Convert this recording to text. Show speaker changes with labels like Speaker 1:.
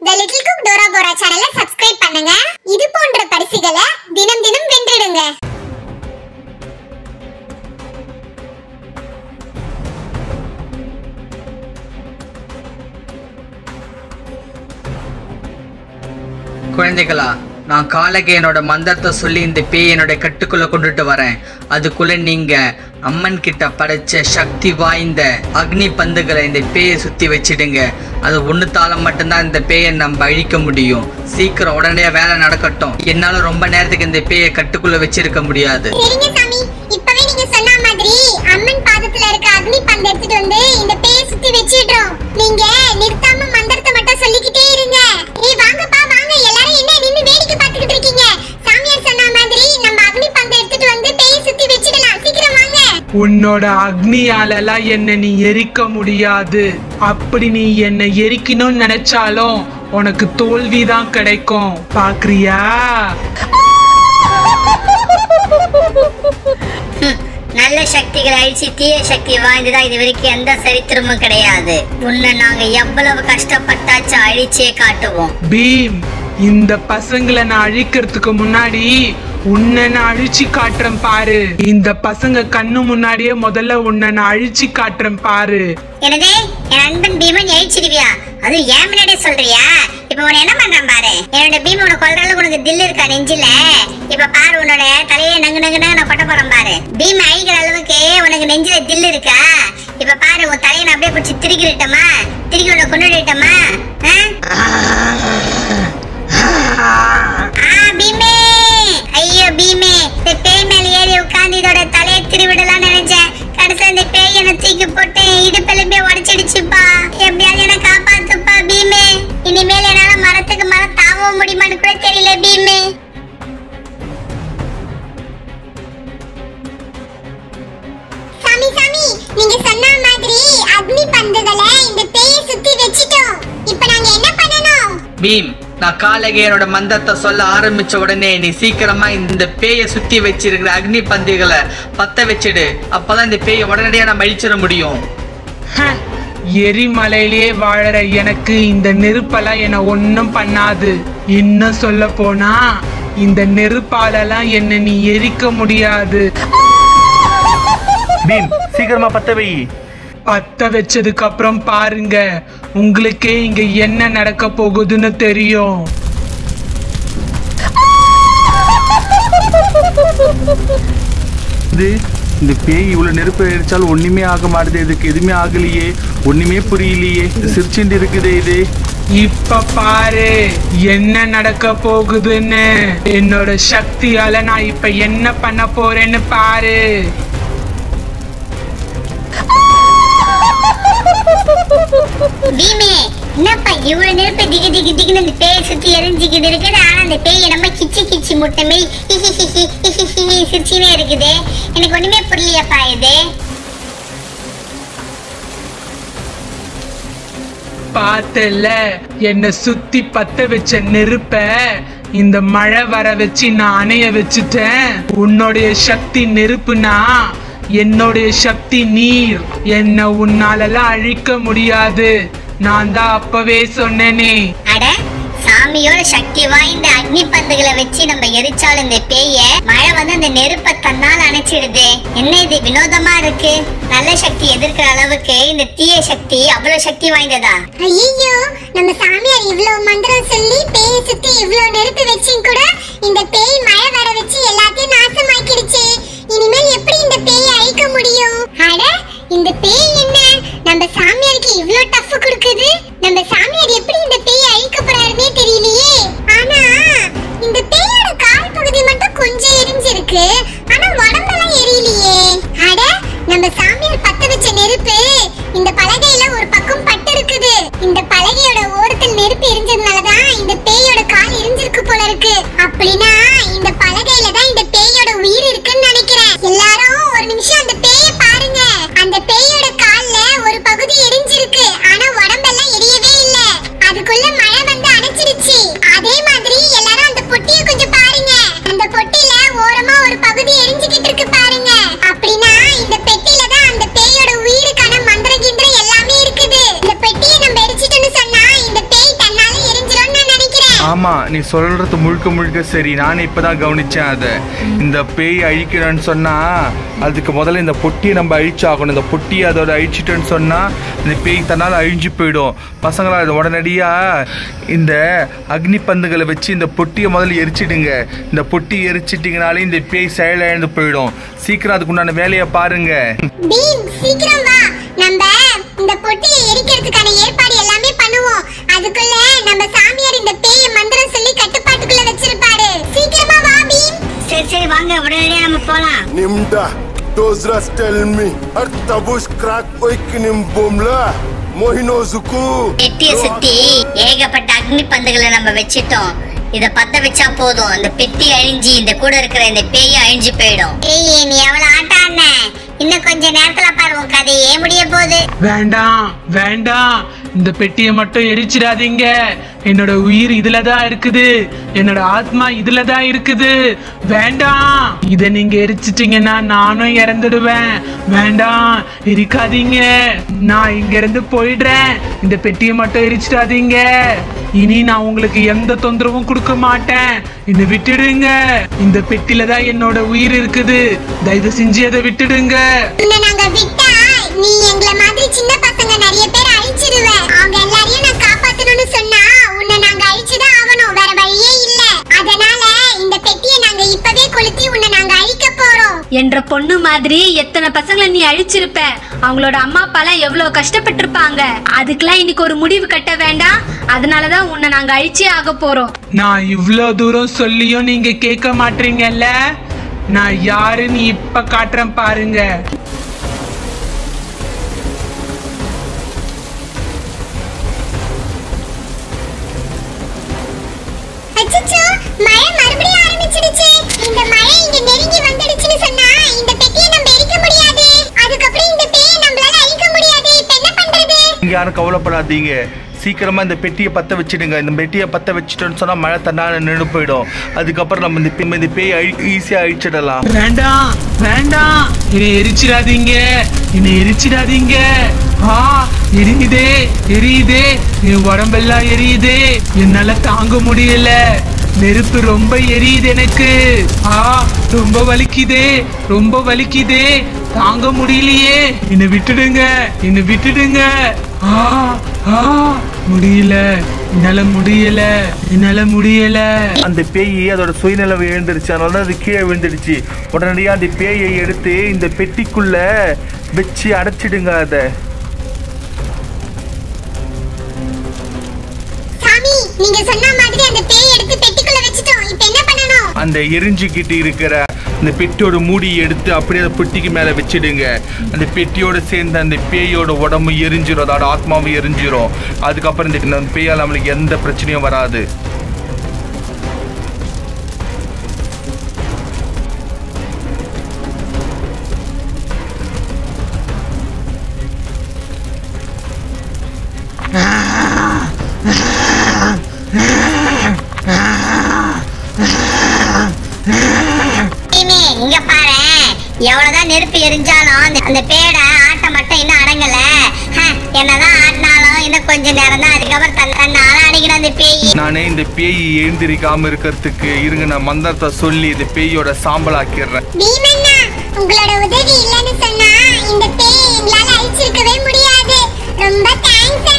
Speaker 1: த little cook Dora Bora சேனலை சப்ஸ்கிரைப் பண்ணுங்க இது போன்ற பரிசுகளை தினம் தினம் வென்றிடுங்க
Speaker 2: குழந்தைகளா நான் காலைக்கு என்னோட மந்திரத்தை சொல்லி இந்த பேய் என்னோட கட்டுக்குள்ள கொண்டுட்டு வரேன் அதுக்குள்ள நீங்க அம்மன் கிட்ட படைச்ச சக்தி வாய்ந்த அக்னி பந்துகளை இந்த பேயை சுத்தி வச்சிடுங்க அது ஒண்ணுத்தால மட்டும்தான் இந்த பேயை நம்ம அழிக்க முடியும் சீக்கிரம் உடனே வேலை நடக்கட்டும் என்னால ரொம்ப நேரத்துக்கு இந்த பேயை கட்டுக்குள்ள வச்சிருக்க முடியாது
Speaker 1: சரிங்க சாமி இப்பவே நீங்க சொன்ன மாதிரி அம்மன் பாதத்துல இருக்க அக்னி பந்து எடுத்துட்டு வந்து இந்த பேயை சுத்தி வச்சிடுறோம் நீங்க நிறுத்தாம மந்திரத்தை மட்டும் சொல்லிக்கிட்டே இருங்க ஏய் வாங்கப்பா வாங்க எல்லாரும் என்ன நின்னு வேடிக்கை பார்த்துக்கிட்டு இருக்கீங்க சாமியார் சொன்ன மாதிரி நம்ம அக்னி பந்து எடுத்துட்டு வந்து பேயை சுத்தி வச்சிடலாம் சீக்கிரம் வாங்க
Speaker 3: உன்னோட அக்னியாலலாம் என்ன நீ எரிக்க முடியாது அப்படி நீ என்னை எரிக்கணும்னு நினைச்சாலும் உனக்கு தோல்விதான் கிடைக்கும் பாக்குறியா
Speaker 4: ஹம், நல்ல சக்திகளை அழிச்சு தீய சக்தி வாய்ந்ததா இது வரைக்கும் எந்த சரித்திரமும் கிடையாது உன்னை நாங்க எவ்வளவு கஷ்டப்பட்டாச்சும் அழிச்சே காட்டுவோம்
Speaker 3: பீம் இந்த பசங்களை நான் அழிக்கிறதுக்கு முன்னாடி உன்னை நான் அழிச்சு காட்டுறேன் பாரு இந்த பசங்க கண்ணு முன்னாடியே முதல்ல உன்னை நான் அழிச்சு காட்டுறேன் பாரு
Speaker 4: எனதே என் அன்பன் பீமன் அழிச்சிடுவியா அது ஏன் முன்னாடியே சொல்றியா இப்ப உன என்ன பண்றான் பாரு என்னோட பீம் உனக்கு கொல்ற அளவுக்கு உனக்கு தில் இருக்கா நெஞ்சில இப்ப பாரு உன்னோட தலையை நங்கு நங்கு நான் கொட்ட போறேன் பாரு பீம் அழிக்கிற அளவுக்கு உனக்கு நெஞ்சில தில் இருக்கா இப்ப பாரு உன் தலையை நான் அப்படியே பிடிச்சி திருக்கிட்டமா திருக்கி உன்னை கொண்டுட்டமா ஆ பீமே ஐயோ பீமே இந்த பேய் மேல ஏறி உட்கார்ந்து இதோட தலையை திருவிடலாம் நினைச்சேன் கடைசியில் இந்த பேய் என்ன தூக்கி போட்டு இடுப்பெலும்பே உடைச்சிடுச்சுப்பா எப்படியாவது என்ன காப்பாத்துப்பா பீமே இனிமேல் என்னால மரத்துக்கு மரம் தாவவும் முடியுமான்னு கூட தெரியல பீமே
Speaker 1: சாமி சாமி நீங்க சொன்ன மாதிரி அக்னி பந்துகளை இந்த பேயை சுத்தி வச்சிட்டோம் இப்போ நாங்க என்ன பண்ணணும்
Speaker 2: பீம் நான் காலைக்கு என்னோட மந்திரத்தை சொல்ல ஆரம்பிச்ச உடனே நீ சீக்கிரமா இந்த பேயை சுத்தி வச்சிருக்கிற அக்னி பந்துகளை பத்த வச்சிடு அப்பதான் இந்த பேயை உடனடியா நம்ம அழிச்சிட முடியும்
Speaker 3: ஹ, எரிமலையிலேயே வாழற எனக்கு இந்த நெருப்பெல்லாம் என்ன ஒன்றும் பண்ணாது இன்னும் சொல்ல போனா இந்த நெருப்பாலெல்லாம் என்ன நீ எரிக்க முடியாது
Speaker 5: பீம் சீக்கிரமா பத்த வை
Speaker 3: பத்த வச்சதுக்கு அப்புறம் பாருங்க உங்களுக்கே இங்க என்ன நடக்க போகுதுன்னு தெரியும்
Speaker 5: இது இந்த பேய் இவ்வளவு நெருப்பு எரிச்சாலும் ஒண்ணுமே ஆக மாட்டுது இதுக்கு எதுவுமே ஆகலையே ஒண்ணுமே புரியலையே சிரிச்சுட்டு இருக்குதே இது
Speaker 3: இப்ப பாரு என்ன நடக்க போகுதுன்னு என்னோட சக்தியால நான் இப்ப என்ன பண்ண போறேன்னு பாரு
Speaker 4: பீமே என்னப்பா இவ்வளவு நெருப்பு திகு திகு திகுன்னு இந்த பேயை சுத்தி எரிஞ்சுக்கிட்டு இருக்குது ஆனா அந்த பேய் நம்ம கிச்சி கிச்சி முட்டை மாரி ஹிஹி ஹிஹி ஹிஹி ஹிஹி சிரிச்சுனே இருக்குது எனக்கு ஒண்ணுமே புரியலையாப்பா இது
Speaker 3: பார்த்தல என்னை சுத்தி பத்த வச்ச நெருப்ப இந்த மழை வர வச்சு நான் அணைய வச்சுட்டேன் உன்னுடைய சக்தி நெருப்புனா என்னுடைய சக்தி நீர் என்ன உன்னாலலாம் அழிக்க முடியாது நான் தான் அப்பவே சொன்னேனே
Speaker 4: அட சாமியோட சக்தி வாய்ந்த அக்னி பந்துகளை வச்சு நம்ம எரிச்சாலும் இந்த பேய மழை வந்து அந்த நெருப்பை தன்னால் அணைச்சிடுது என்ன இது வினோதமா இருக்கு நல்ல சக்தி எதிர்க்கிற அளவுக்கு இந்த தீய சக்தி அவ்வளவு சக்தி வாய்ந்ததா
Speaker 1: ஐயோ நம்ம சாமியார் இவ்ளோ மந்திரம் சொல்லி பேயை சுத்தி இவ்ளோ நெருப்பு வச்சும் கூட இந்த பேய் மழை வர வச்சு எல்லாத்தையும் நாசமாக்கிடுச்சு இனிமேல் எப்படி இந்த பேயை அழிக்க முடியும் அட இந்த பேய் என்ன நம்ம சாமியாருக்கு இவ்ளோ டஃப் கொடுக்குது நம்ம சாமியார் எப்படி இந்த பேயை அழிக்க போறாருன்னே தெரியலையே ஆனா இந்த பேயோட கால் பகுதி மட்டும் கொஞ்சம் எரிஞ்சிருக்கு ஆனா உடம்பெல்லாம் எரியலையே அட நம்ம சாமியார் பத்த வச்ச நெருப்பு இந்த பலகையில ஒரு பக்கம் பட்டு இருக்குது இந்த பலகையோட ஓரத்தில் நெருப்பு எரிஞ்சதுனாலதான் இந்த பேயோட கால் எரிஞ்சிருக்கு போல இருக்கு அப்படின்னா இந்த பலகையில தான் இந்த பேயோட உயிர் இருக்குன்னு நினைக்கிறேன் எல்லாரும் ஒரு நிமிஷம் அந்த பேய பாருங்க அந்த பேயோட கால்ல ஒரு பகுதி எரிஞ்சிருக்கு ஆனா உடம்பெல்லாம் எரியவே இல்ல அதுக்குள்ள மழை வந்து அணைச்சிருச்சு அதே மாதிரி எல்லாரும் அந்த பொட்டிய கொஞ்சம் பாருங்க அந்த பொட்டியில ஓரமா ஒரு பகுதி எரிஞ்சுக்கிட்டு இருக்கு பாருங்க அப்படின்னா இந்த பெட்டியில தான் அந்த பேயோட உயிருக்கான மந்திர கிந்திரம் எல்லாமே இருக்குது இந்த பெட்டியை நம்ம எரிச்சிட்டோம்னு சொன்னா இந்த பேய் தன்னால எரிஞ்சிரும்
Speaker 5: ஆமா நீ சொல்றது முழுக்க முழுக்க சரி நானே இப்பதான் கவனிச்சேன் அதை இந்த பேய் அழிக்கணும்னு சொன்னா அதுக்கு முதல்ல இந்த பொட்டியை நம்ம அழிச்சாகணும் இந்த பொட்டியை அதோட அழிச்சிட்டோன்னு சொன்னா இந்த பேய் தன்னால் அழிஞ்சு போயிடும் பசங்களா அது உடனடியா இந்த அக்னி பந்துகளை வச்சு இந்த பொட்டியை முதல்ல எரிச்சிடுங்க இந்த பொட்டி எரிச்சிட்டிங்கனாலே இந்த பேய் செயலிழந்து போயிடும் சீக்கிரம் அதுக்கு உண்டான வேலையை பாருங்க
Speaker 1: பீம் சீக்கிரம் வா நம்ம இந்த பொட்டியை எரிக்கிறதுக்கான ஏற்பாடு எல்லாமே பண்ணுவோம் அதுக்குள்ள நம்ம சாமியார் இந்த பேய மந்திரம் சொல்லி கட்டுப்பாட்டுக்குள்ள வச்சிருப்பாரு சீக்கிரமா வா பீம்
Speaker 4: சரி சரி வாங்க உடனடியா நம்ம போலாம்
Speaker 6: Nimda, Dozras tell me, Artabush crack oikinim bomla, Mohino Zuku.
Speaker 4: எட்டிய சுத்தி ஏகப்பட்ட அக்னி பந்துகளை நம்ம வச்சிட்டோம் இத பத்த வச்சா போதும் இந்த பெட்டி அழிஞ்சு இந்த கூட இருக்கிற இந்த பேய் அழிஞ்சு போயிடும் ஏய் நீ எவ்வளவு ஆட்டான இன்னும் கொஞ்ச நேரத்துல பாரு உன் கதையே முடிய போகுது
Speaker 3: வேண்டாம் வேண்டாம் இந்த பெட்டியை மட்டும் எரிச்சிடாதீங்க என்னோட உயிர் இதுல தான் இருக்குது என்னோட ஆத்மா இதுல தான் இருக்குது வேண்டாம் இத நீங்க எரிச்சிட்டீங்கன்னா நானும் இறந்துடுவேன் வேண்டாம் எரிக்காதீங்க நான் இங்க இருந்து போயிடுறேன் இந்த பெட்டியை மட்டும் எரிச்சிடாதீங்க இனி நான் உங்களுக்கு எந்த தொந்தரவும் கொடுக்க மாட்டேன் என்னை விட்டுடுங்க இந்த பெட்டில தான் என்னோட உயிர் இருக்குது தயவு செஞ்சு அதை விட்டுடுங்க
Speaker 1: உன்னை நாங்க விட்டா நீ எங்களை மாதிரி சின்ன பசங்க நிறைய பேர் அழிச்சிடுவ அவங்க எல்லாரையும் நான் காப்பாத்தணும்னு சொன்னா உன்னை நாங்க அழிச்சுதான் ஆகணும் வேற வழியே இல்ல அதனால இந்த பெட்டியை நாங்க இப்பவே கொளுத்தி உன்னை நாங்க அழிக்க போறோம்
Speaker 7: என்ற பொண்ணு மாதிரி எத்தனை பசங்களை நீ அழிச்சிருப்ப அவங்களோட அம்மா அப்பாலாம் எவ்வளவு கஷ்டப்பட்டிருப்பாங்க அதுக்கெல்லாம் இன்னைக்கு ஒரு முடிவு கட்ட வேண்டாம் அதனாலதான் உன்னை நாங்க அழிச்சே ஆக போறோம்
Speaker 3: நான் இவ்ளோ தூரம் சொல்லியும் நீங்க கேட்க மாட்டீங்கல்ல நான் யாருன்னு இப்ப காட்டுறேன் பாருங்க
Speaker 1: அச்சச்சோ மழை மறுபடியும் ஆரம்பிச்சிடுச்சு இந்த மழை இங்க நெருங்கி வந்துடுச்சுன்னு சொன்னா இந்த பெட்டியை நம்ம எரிக்க முடியாது அதுக்கப்புறம் இந்த பேயை நம்மளால அழிக்க முடியாது இப்ப என்ன பண்றது
Speaker 5: நீங்க யாரும் கவலைப்படாதீங்க சீக்கிரமா இந்த பெட்டியை பத்த வச்சிடுங்க இந்த பெட்டியை பத்த வச்சிட்டோன்னு சொன்னா மழை தன்னால நின்று போயிடும் அதுக்கப்புறம் நம்ம இந்த பே- இந்த பேய் அழி ஈஸியா அழிச்சிடலாம்
Speaker 3: வேண்டாம் வேண்டாம் என்னை எரிச்சிடாதீங்க என்னை எரிச்சிடாதீங்க ஆ எரியுதே எரியுதே என் உடம்பெல்லாம் எரியுதே என்னால தாங்க முடியல நெருப்பு ரொம்ப எரியுது எனக்கு ஆ ரொம்ப வலிக்குதே ரொம்ப வலிக்குதே தாங்க முடியலையே என்னை விட்டுடுங்க என்னை விட்டுடுங்க ஆ ஆ முடியல என்னால முடியல என்னால முடியல
Speaker 5: அந்த பேய் அதோட சுயநிலவை எழுந்துருச்சு அதனால தான் அது கீழே விழுந்துடுச்சு உடனடியாக அந்த பேயை எடுத்து இந்த பெட்டிக்குள்ள வச்சு அடைச்சிடுங்க அதை
Speaker 1: சாமி நீங்க சொன்ன மாதிரி அந்த பேயை எடுத்து பெட்டிக்குள்ள வச்சிட்டோம் இப்ப என்ன பண்ணணும்
Speaker 5: அந்த எரிஞ்சுக்கிட்டு இருக்கிற அந்த பெட்டியோட மூடி எடுத்து அப்படியே அந்த பெட்டிக்கு மேலே வச்சிடுங்க அந்த பெட்டியோட சேர்ந்து அந்த பேயோட உடம்பு எரிஞ்சிரும் அதோட ஆத்மாவும் எரிஞ்சிரும் அதுக்கப்புறம் இந்த இந்த பேயால் நம்மளுக்கு எந்த பிரச்சனையும் வராது
Speaker 4: இனிமே இங்க பாரு எவ்வளவுதான் நெருப்பு எரிஞ்சாலும் அந்த- அந்த பேட ஆட்டம் மட்டும் இன்னும் அடங்கல ஹ, என்னதான் ஆட்டினாலும் இன்னும் கொஞ்ச நேரம் தான் அதுக்கப்புறம் தன் தன்னால அடிக்கணும் அந்த பேய்
Speaker 5: நானே இந்த பேய் எழுந்திருக்காம இருக்கிறதுக்கு இருங்க நான் மந்திரத்தை சொல்லி இந்த பேயோட சாம்பலாக்கிடுறேன்
Speaker 1: பீமண்ணா உங்களோட உதவி இல்லைன்னு சொன்னா இந்த பேயை எங்களால அழிச்சிருக்கவே முடியாது ரொம்ப தேங்க்ஸ்